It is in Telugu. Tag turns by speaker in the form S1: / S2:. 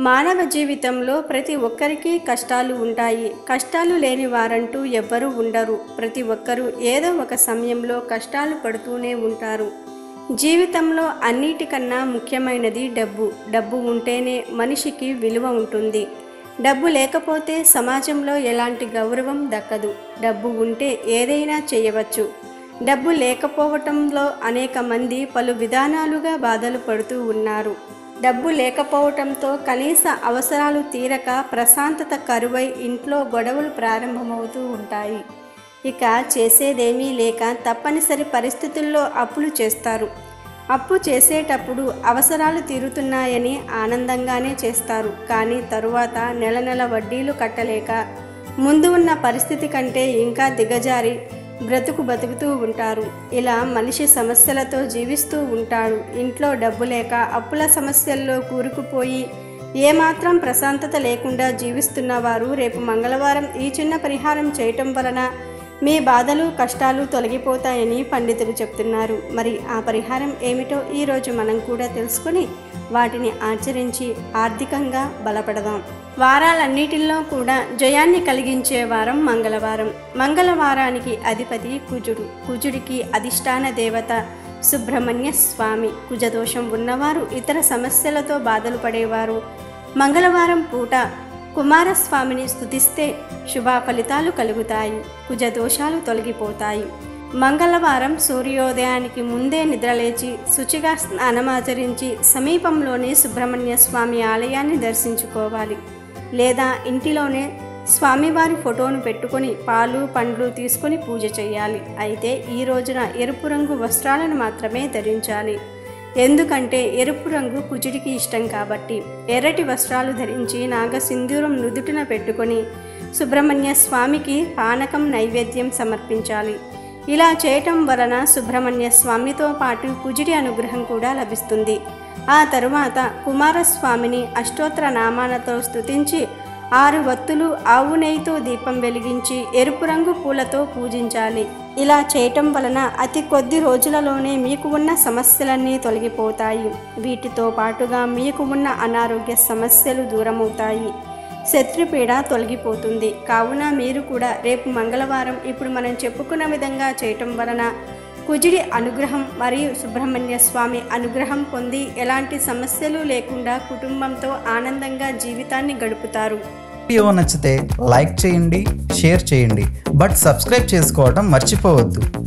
S1: మానవ జీవితంలో ప్రతి ఒక్కరికి కష్టాలు ఉంటాయి కష్టాలు లేని వారంటూ ఎవ్వరూ ఉండరు ప్రతి ఒక్కరూ ఏదో ఒక సమయంలో కష్టాలు పడుతూనే ఉంటారు జీవితంలో అన్నిటికన్నా ముఖ్యమైనది డబ్బు డబ్బు ఉంటేనే మనిషికి విలువ ఉంటుంది డబ్బు లేకపోతే సమాజంలో ఎలాంటి గౌరవం దక్కదు డబ్బు ఉంటే ఏదైనా చేయవచ్చు డబ్బు లేకపోవటంలో అనేక మంది పలు విధానాలుగా బాధలు పడుతూ ఉన్నారు డబ్బు లేకపోవటంతో కనీస అవసరాలు తీరక ప్రశాంతత కరువై ఇంట్లో గొడవలు ప్రారంభమవుతూ ఉంటాయి ఇక చేసేదేమీ లేక తప్పనిసరి పరిస్థితుల్లో అప్పులు చేస్తారు అప్పు చేసేటప్పుడు అవసరాలు తీరుతున్నాయని ఆనందంగానే చేస్తారు కానీ తరువాత నెల నెల వడ్డీలు కట్టలేక ముందు ఉన్న పరిస్థితి కంటే ఇంకా దిగజారి బ్రతుకు బతుకుతూ ఉంటారు ఇలా మనిషి సమస్యలతో జీవిస్తూ ఉంటాడు ఇంట్లో డబ్బు లేక అప్పుల సమస్యల్లో కూరుకుపోయి ఏమాత్రం ప్రశాంతత లేకుండా జీవిస్తున్న వారు రేపు మంగళవారం ఈ చిన్న పరిహారం చేయటం వలన మీ బాధలు కష్టాలు తొలగిపోతాయని పండితులు చెప్తున్నారు మరి ఆ పరిహారం ఏమిటో ఈరోజు మనం కూడా తెలుసుకుని వాటిని ఆచరించి ఆర్థికంగా బలపడదాం వారాలన్నిటిలో కూడా జయాన్ని కలిగించే వారం మంగళవారం మంగళవారానికి అధిపతి కుజుడు కుజుడికి అధిష్టాన దేవత సుబ్రహ్మణ్య స్వామి కుజదోషం ఉన్నవారు ఇతర సమస్యలతో బాధలు పడేవారు మంగళవారం పూట కుమారస్వామిని స్తుతిస్తే శుభ ఫలితాలు కలుగుతాయి కుజ దోషాలు తొలగిపోతాయి మంగళవారం సూర్యోదయానికి ముందే నిద్రలేచి శుచిగా స్నానమాచరించి సమీపంలోని సుబ్రహ్మణ్య స్వామి ఆలయాన్ని దర్శించుకోవాలి లేదా ఇంటిలోనే స్వామివారి ఫోటోను పెట్టుకొని పాలు పండ్లు తీసుకొని పూజ చేయాలి అయితే ఈ రోజున ఎరుపు రంగు వస్త్రాలను మాత్రమే ధరించాలి ఎందుకంటే ఎరుపు రంగు కుజుడికి ఇష్టం కాబట్టి ఎర్రటి వస్త్రాలు ధరించి నాగసింధూరం నుదుటిన పెట్టుకొని సుబ్రహ్మణ్య స్వామికి పానకం నైవేద్యం సమర్పించాలి ఇలా చేయటం వలన సుబ్రహ్మణ్య స్వామితో పాటు కుజుడి అనుగ్రహం కూడా లభిస్తుంది ఆ తరువాత కుమారస్వామిని అష్టోత్తర నామాలతో స్తుతించి ఆరు వత్తులు ఆవు నెయ్యితో దీపం వెలిగించి ఎరుపు రంగు పూలతో పూజించాలి ఇలా చేయటం వలన అతి కొద్ది రోజులలోనే మీకు ఉన్న సమస్యలన్నీ తొలగిపోతాయి వీటితో పాటుగా మీకు ఉన్న అనారోగ్య సమస్యలు దూరమవుతాయి శత్రుపీడ తొలగిపోతుంది కావున మీరు కూడా రేపు మంగళవారం ఇప్పుడు మనం చెప్పుకున్న విధంగా చేయటం వలన కుజుడి అనుగ్రహం మరియు సుబ్రహ్మణ్య స్వామి అనుగ్రహం పొంది ఎలాంటి సమస్యలు లేకుండా కుటుంబంతో ఆనందంగా జీవితాన్ని గడుపుతారు
S2: వీడియో నచ్చితే లైక్ చేయండి షేర్ చేయండి బట్ సబ్స్క్రైబ్ చేసుకోవడం మర్చిపోవద్దు